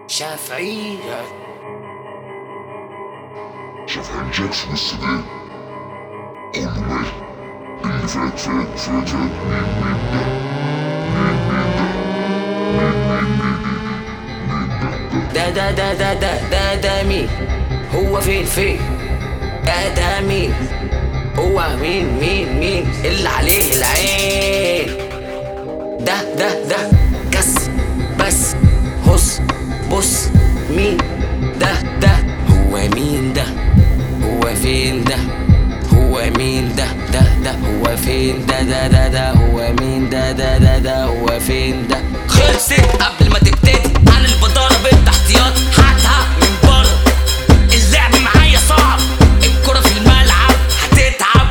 شافعية شافعين جاكسون السداد كله مات اللي فات فات فات فات مين مين ده مين مين ده مين مين مين مين ده ده ده ده ده ده ده ده مين هو فين فين ده ده مين هو مين مين مين اللي عليه العين ده ده ده كس بس هص بص مين ده ده هو مين ده هو فين ده هو مين ده ده ده هو فين ده ده ده ده هو مين ده ده ده ده هو فين ده خلصت قبل ما تبتدي عن البطالة بنت احتياط هاتها من بره اللعب معايا صعب الكرة في الملعب هتتعب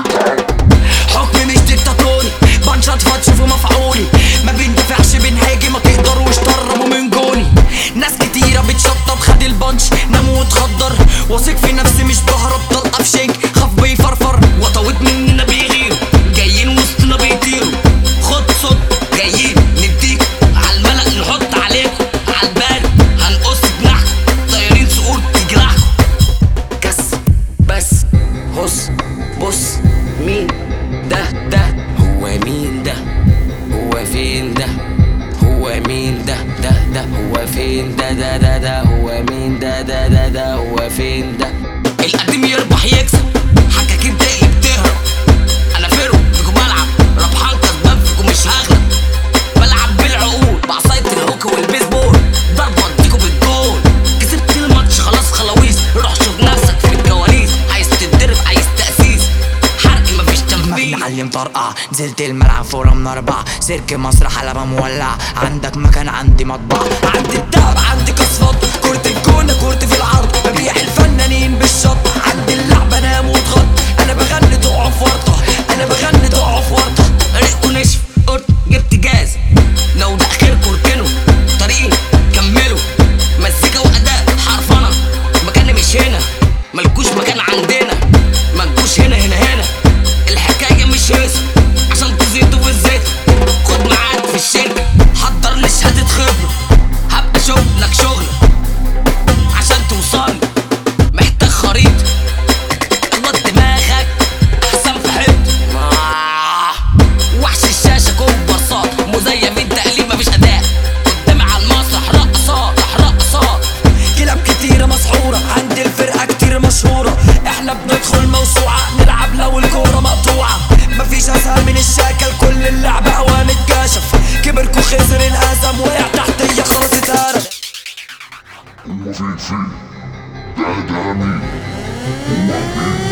حكم مش ديكتاتوري بنشط فتشوفوا مفعولي ما بندافعش بنهاجم ما تقدروش تقربوا من جوني ناس كتيرة بتشطب خد البنش ناموا واتخدر واثق في نفسي مش بهرب طلقة في شنك خاف بيفرفر وطويت مننا بيغيروا جايين وسطنا بيطيروا خد صد جايين نديك عالملأ نحط عليكم عالبال هنقص جناحكم طيارين صقور تجرحكم كس بس هص بص مين ده ده هو مين ده هو فين ده هو مين ده ده ده هو فين ده ده ده ده هو مين ده ده ده ده هو فين ده القديم يربح يكسب حكاك انت اللي بتهرب انا فيرو فيكم بلعب ربحان كسبان فيكم مش هغلب بلعب بالعقول بعصاية الهوك والبيسبول ضربة اديكوا بالجول كسبت الماتش خلاص خلاويص روح شوف نفسك في الكواليس عايز تتدرب عايز تأسيس حرق مفيش تنفيذ معلم طرقع نزلت الملعب فورة من أربعة سيرك مسرح حلبة مولع عندك مكان عندي مطبعة عندي الدهب عندي قصفات كرة الجونة كرة في العرض ببيع الفنانين بالشط عندي اللعبة نام واتغط أنا بغني تقعوا في ورطة أنا بغني تقعوا في ورطة ريقكوا نشف قلت جبت جاز لو ده اخركوا اركنوا طريقي كملوا مزيكا واداء حرفنه مكاني مش هنا ملكوش مكان عندنا ملكوش هنا هنا هنا الحكايه مش هيصه عشان تزيدوا في الزيت خد معاك في الشركه حضر لي شهاده خبره هبقى شغلك شغله عشان توصل محتاج خريطه اخبط دماغك احسن في حته آه. وحش الشاشه كوب بساط مزيفين تقليد مفيش اداء قدامي على المسرح رقصات رقصات كلاب كتيرة مسحورة عندي الفرقة كتير مشهورة احنا بندخل موسوعة نلعب لو الكورة مقطوعة مفيش اسهل من الشاكل كل اللعب اوان اتكشف كبركوا خسر انهزم وقع تحتية خلاص اتهرب هو فين فين ده ده مين هو مين